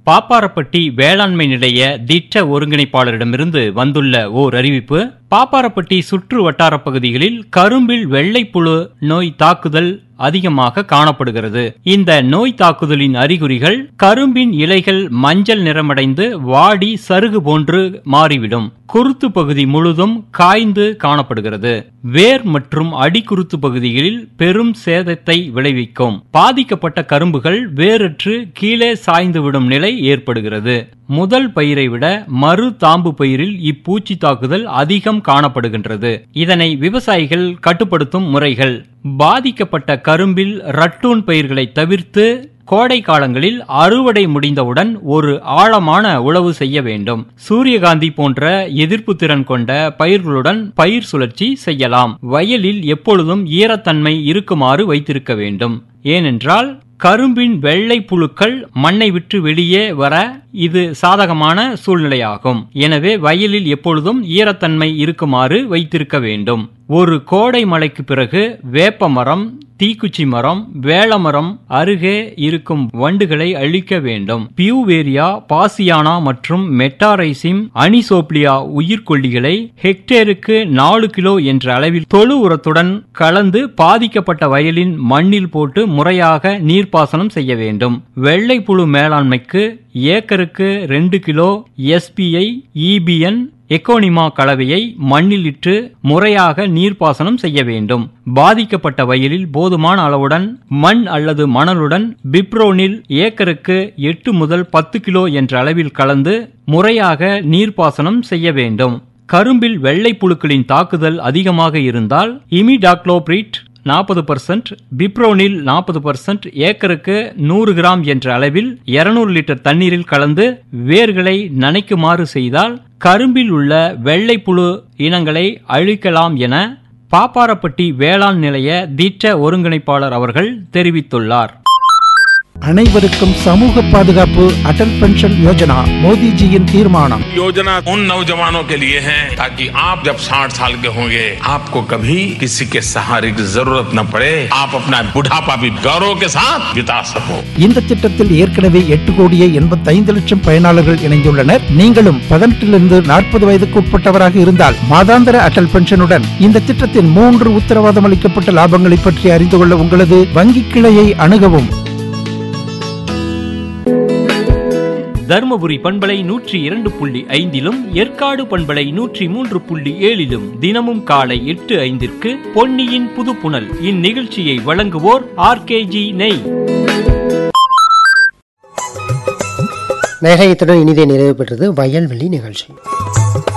பாப்பாரப்பட்டி வேளாண்மை நிலைய திட்ட ஒருங்கிணைப்பாளரிடமிருந்து வந்துள்ள ஓர் அறிவிப்பு பாப்பாரப்பட்டி சுற்று வட்டார பகுதிகளில் கரும்பில் வெள்ளைப்புழு நோய் தாக்குதல் அதிகமாக காணப்படுகிறது இந்த நோய் தாக்குதலின் அறிகுறிகள் கரும்பின் இலைகள் மஞ்சள் நிறமடைந்து வாடி சருகு போன்று மாறிவிடும் குருத்து பகுதி முழுதும் காய்ந்து காணப்படுகிறது வேர் மற்றும் அடிக்குருத்து பகுதிகளில் பெரும் சேதத்தை விளைவிக்கும் பாதிக்கப்பட்ட கரும்புகள் வேரற்று கீழே சாய்ந்துவிடும் நிலை ஏற்படுகிறது முதல் பயிரை விட மறு தாம்பு பயிரில் இப்பூச்சி தாக்குதல் அதிகம் காணப்படுகின்றது இதனை விவசாயிகள் கட்டுப்படுத்தும் முறைகள் பாதிக்கப்பட்ட கரும்பில் ரட்டூன் பயிர்களை தவிர்த்து கோடை காலங்களில் அறுவடை முடிந்தவுடன் ஒரு ஆழமான உழவு செய்ய வேண்டும் சூரியகாந்தி போன்ற எதிர்ப்பு திறன் கொண்ட பயிர்களுடன் பயிர் சுழற்சி செய்யலாம் வயலில் எப்பொழுதும் ஈரத்தன்மை இருக்குமாறு வைத்திருக்க வேண்டும் ஏனென்றால் கரும்பின் வெள்ளை புழுக்கள் மண்ணை விட்டு வெளியே வர இது சாதகமான சூழ்நிலையாகும் எனவே வயலில் எப்பொழுதும் ஈரத்தன்மை இருக்குமாறு வைத்திருக்க வேண்டும் ஒரு கோடை மழைக்கு பிறகு வேப்ப மரம் தீக்குச்சி மரம் வேளமரம் அருகே இருக்கும் வண்டுகளை அழிக்க வேண்டும் பியூவேரியா பாசியானா மற்றும் மெட்டாரைசிம் அனிசோப்ளியா உயிர்கொல்லிகளை ஹெக்டேருக்கு நாலு கிலோ என்ற அளவில் தொழு உரத்துடன் கலந்து பாதிக்கப்பட்ட வயலின் மண்ணில் போட்டு முறையாக நீர்ப்பாசனம் செய்ய வேண்டும் வெள்ளை புழு மேலாண்மைக்கு ஏக்கருக்கு ரெண்டு கிலோ எஸ்பிஐ இபிஎன் எக்கோனிமா கலவையை மண்ணில் இட்டு முறையாக நீர்ப்பாசனம் செய்ய வேண்டும் பாதிக்கப்பட்ட வயலில் போதுமான அளவுடன் மண் அல்லது மணலுடன் பிப்ரோனில் ஏக்கருக்கு எட்டு முதல் பத்து கிலோ என்ற அளவில் கலந்து முறையாக நீர்ப்பாசனம் செய்ய வேண்டும் கரும்பில் வெள்ளை புழுக்களின் தாக்குதல் அதிகமாக இருந்தால் இமிடாக்ளோபிரிட் நாற்பது பர்சன்ட் பிப்ரோனில் நாற்பது பர்சன்ட் ஏக்கருக்கு நூறு கிராம் என்ற அளவில் இருநூறு லிட்டர் தண்ணீரில் கலந்து வேர்களை நனைக்குமாறு செய்தால் கரும்பில் உள்ள வெள்ளைப்புழு இனங்களை அழிக்கலாம் என பாப்பாரப்பட்டி வேளாண் நிலைய திட்ட ஒருங்கிணைப்பாளர் அவர்கள் தெரிவித்துள்ளார் அனைவருக்கும் சமூக பாதுகாப்பு அடல் பென்ஷன் யோஜனா மோடிஜியின் தீர்மானம் योजना उन नौजवानों के लिए है ताकि आप जब 60 साल के होंगे आपको कभी किसी के सहारे की जरूरत न पड़े आप अपना बुढ़ापा भी गौरव के साथ बिता सको இந்த திட்டத்தில் ஏற்கனவே எட்டு கோடியே எண்பத்தைந்து லட்சம் பயனாளர்கள் இணைந்துள்ளனர் நீங்களும் பதினெட்டிலிருந்து நாற்பது வயதுக்கு உட்பட்டவராக இருந்தால் மாதாந்திர அடல் பென்ஷனுடன் இந்த திட்டத்தின் மூன்று உத்தரவாதம் அளிக்கப்பட்ட லாபங்களை பற்றி அறிந்து கொள்ள உங்களது வங்கி கிளையை அணுகவும் தருமபுரி பண்பலை நூற்றி இரண்டு புள்ளி ஐந்திலும் ஏற்காடு பண்பலை நூற்றி மூன்று புள்ளி ஏழிலும் தினமும் காலை எட்டு ஐந்திற்கு பொன்னியின் புதுப்புணல் இந்நிகழ்ச்சியை வழங்குவோர் ஆர்கேஜி நெய் நேகையத்துடன் இனிதே நிறைவு பெற்றது வயல்வெளி நிகழ்ச்சி